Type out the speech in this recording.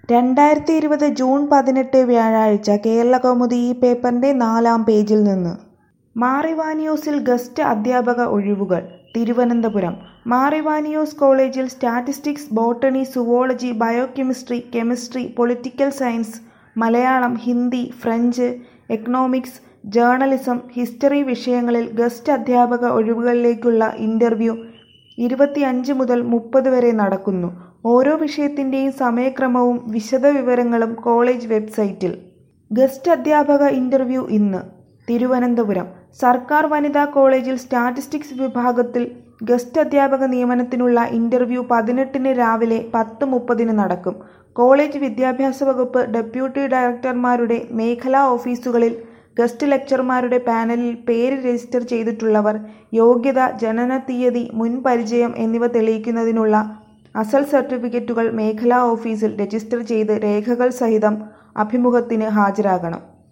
രണ്ടായിരത്തി ഇരുപത് ജൂൺ പതിനെട്ട് വ്യാഴാഴ്ച കേരളകൗമുദി ഈ പേപ്പറിന്റെ നാലാം പേജിൽ നിന്ന് മാറിവാനിയോസിൽ ഗസ്റ്റ് അധ്യാപക ഒഴിവുകൾ തിരുവനന്തപുരം മാറിവാനിയോസ് കോളേജിൽ statistics botany zoology biochemistry chemistry political science Malayalam Hindi French economics journalism history വിഷയങ്ങളിൽ ഗസ്റ്റ് അധ്യാപക ഒഴിവുകളിലേക്കുള്ള ഇന്റർവ്യൂ ഇരുപത്തിയഞ്ച് മുതൽ മുപ്പത് വരെ നടക്കുന്നു ഓരോ വിഷയത്തിന്റെയും സമയക്രമവും വിശദവിവരങ്ങളും കോളേജ് വെബ്സൈറ്റിൽ ഗസ്റ്റ് അധ്യാപക ഇന്റർവ്യൂ ഇന്ന് തിരുവനന്തപുരം സർക്കാർ വനിതാ കോളേജിൽ സ്റ്റാറ്റിസ്റ്റിക്സ് വിഭാഗത്തിൽ ഗസ്റ്റ് അധ്യാപക നിയമനത്തിനുള്ള ഇന്റർവ്യൂ പതിനെട്ടിന് രാവിലെ പത്ത് മുപ്പതിന് നടക്കും കോളേജ് വിദ്യാഭ്യാസ വകുപ്പ് ഡെപ്യൂട്ടി ഡയറക്ടർമാരുടെ മേഖലാ ഓഫീസുകളിൽ ഗസ്റ്റ് ലെക്ചർമാരുടെ പാനലിൽ പേര് രജിസ്റ്റർ ചെയ്തിട്ടുള്ളവർ യോഗ്യത ജനനത്തീയതി മുൻ പരിചയം എന്നിവ തെളിയിക്കുന്നതിനുള്ള അസൽ സർട്ടിഫിക്കറ്റുകൾ മേഖലാ ഓഫീസിൽ രജിസ്റ്റർ ചെയ്ത് രേഖകൾ സഹിതം അഭിമുഖത്തിന് ഹാജരാകണം